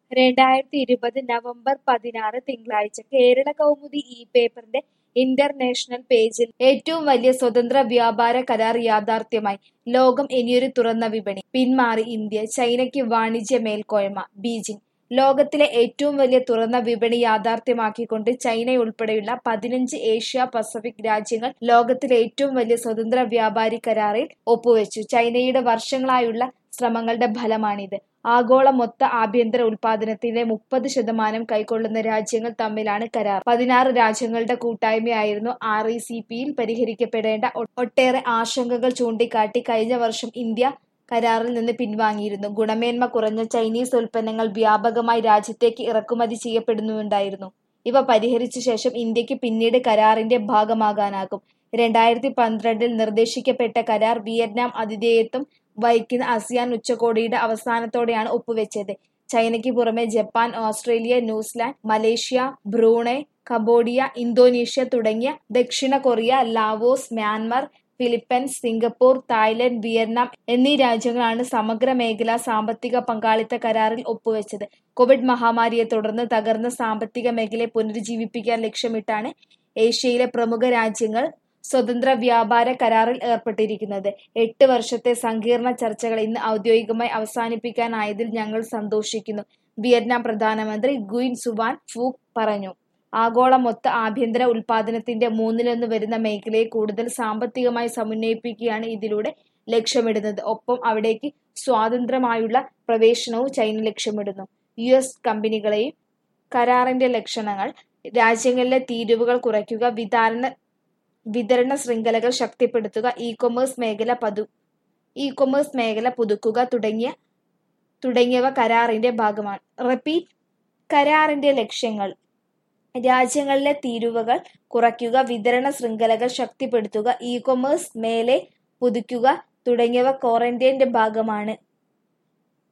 രണ്ടായിരത്തി ഇരുപത് നവംബർ പതിനാറ് തിങ്കളാഴ്ച കേരള കൗമുദി ഈ പേപ്പറിന്റെ ഇന്റർനാഷണൽ പേജിൽ ഏറ്റവും വലിയ സ്വതന്ത്ര വ്യാപാര കരാർ യാഥാർത്ഥ്യമായി ലോകം ഇനിയൊരു തുറന്ന വിപണി പിന്മാറി ഇന്ത്യ ചൈനയ്ക്ക് വാണിജ്യ മേൽക്കോയ്മ ബീജിംഗ് ലോകത്തിലെ ഏറ്റവും വലിയ തുറന്ന വിപണി യാഥാർത്ഥ്യമാക്കിക്കൊണ്ട് ചൈനയുൾപ്പെടെയുള്ള പതിനഞ്ച് ഏഷ്യ പസഫിക് രാജ്യങ്ങൾ ലോകത്തിലെ ഏറ്റവും വലിയ സ്വതന്ത്ര വ്യാപാരി കരാറിൽ ഒപ്പുവെച്ചു ചൈനയുടെ വർഷങ്ങളായുള്ള ശ്രമങ്ങളുടെ ഫലമാണിത് ആഗോള മൊത്ത ആഭ്യന്തര ഉൽപാദനത്തിലെ മുപ്പത് ശതമാനം കൈക്കൊള്ളുന്ന രാജ്യങ്ങൾ തമ്മിലാണ് കരാർ പതിനാറ് രാജ്യങ്ങളുടെ കൂട്ടായ്മയായിരുന്നു ആർ ഇ സി പിയിൽ പരിഹരിക്കപ്പെടേണ്ട ഒ- ഒട്ടേറെ ആശങ്കകൾ ചൂണ്ടിക്കാട്ടി കഴിഞ്ഞ വർഷം ഇന്ത്യ കരാറിൽ നിന്ന് പിൻവാങ്ങിയിരുന്നു ഗുണമേന്മ കുറഞ്ഞ ചൈനീസ് ഉൽപ്പന്നങ്ങൾ വ്യാപകമായി രാജ്യത്തേക്ക് ഇറക്കുമതി ചെയ്യപ്പെടുന്നുണ്ടായിരുന്നു ഇവ പരിഹരിച്ച ശേഷം ഇന്ത്യക്ക് പിന്നീട് കരാറിന്റെ ഭാഗമാകാനാകും രണ്ടായിരത്തി പന്ത്രണ്ടിൽ നിർദ്ദേശിക്കപ്പെട്ട കരാർ വിയറ്റ്നാം ആതിഥേയത്വം വഹിക്കുന്ന അസിയാൻ ഉച്ചകോടിയുടെ അവസാനത്തോടെയാണ് ഒപ്പുവെച്ചത് ചൈനയ്ക്ക് പുറമെ Japan Australia New Zealand Malaysia Brunei Cambodia Indonesia തുടങ്ങിയ ദക്ഷിണ Korea Laos Myanmar Philippines Singapore Thailand Vietnam എന്നീ രാജ്യങ്ങളാണ് സമഗ്ര മേഖലാ സാമ്പത്തിക പങ്കാളിത്ത കരാറിൽ ഒപ്പുവെച്ചത് കോവിഡ് മഹാമാരിയെ തുടർന്ന് തകർന്ന സാമ്പത്തിക മേഖലയെ പുനരുജ്ജീവിപ്പിക്കാൻ ലക്ഷ്യമിട്ടാണ് ഏഷ്യയിലെ പ്രമുഖ രാജ്യങ്ങൾ സ്വതന്ത്ര വ്യാപാര കരാറിൽ ഏർപ്പെട്ടിരിക്കുന്നത് എട്ട് വർഷത്തെ സങ്കീർണ ചർച്ചകൾ ഇന്ന് ഔദ്യോഗികമായി അവസാനിപ്പിക്കാനായതിൽ ഞങ്ങൾ സന്തോഷിക്കുന്നു വിയറ്റ്നാം പ്രധാനമന്ത്രി ഗുയിൻ സുവാൻ ഫൂക് പറഞ്ഞു ആഗോള മൊത്ത ആഭ്യന്തര ഉൽപാദനത്തിന്റെ മൂന്നിലൊന്ന് വരുന്ന മേഖലയെ കൂടുതൽ സാമ്പത്തികമായി സമന്വയിപ്പിക്കുകയാണ് ഇതിലൂടെ ലക്ഷ്യമിടുന്നത് ഒപ്പം അവിടേക്ക് സ്വാതന്ത്ര്യമായുള്ള പ്രവേശനവും ചൈന ലക്ഷ്യമിടുന്നു യു എസ് കമ്പനികളെയും കരാറിന്റെ ലക്ഷണങ്ങൾ രാജ്യങ്ങളിലെ തീരുവകൾ കുറയ്ക്കുക വിതരണ വിതരണ ശൃംഖലകൾ ശക്തിപ്പെടുത്തുക ഇ കൊമേഴ്സ് മേഖല പതു ഇ കൊമേഴ്സ് മേഖല പുതുക്കുക തുടങ്ങിയ തുടങ്ങിയവ കരാറിന്റെ ഭാഗമാണ് റിപ്പീറ്റ് കരാറിന്റെ ലക്ഷ്യങ്ങൾ രാജ്യങ്ങളിലെ തീരുവകൾ കുറയ്ക്കുക വിതരണ ശൃംഖലകൾ ശക്തിപ്പെടുത്തുക ഇ കൊമേഴ്സ് മേലെ പുതുക്കുക തുടങ്ങിയവ ക്വാറന്റൈന്റെ ഭാഗമാണ്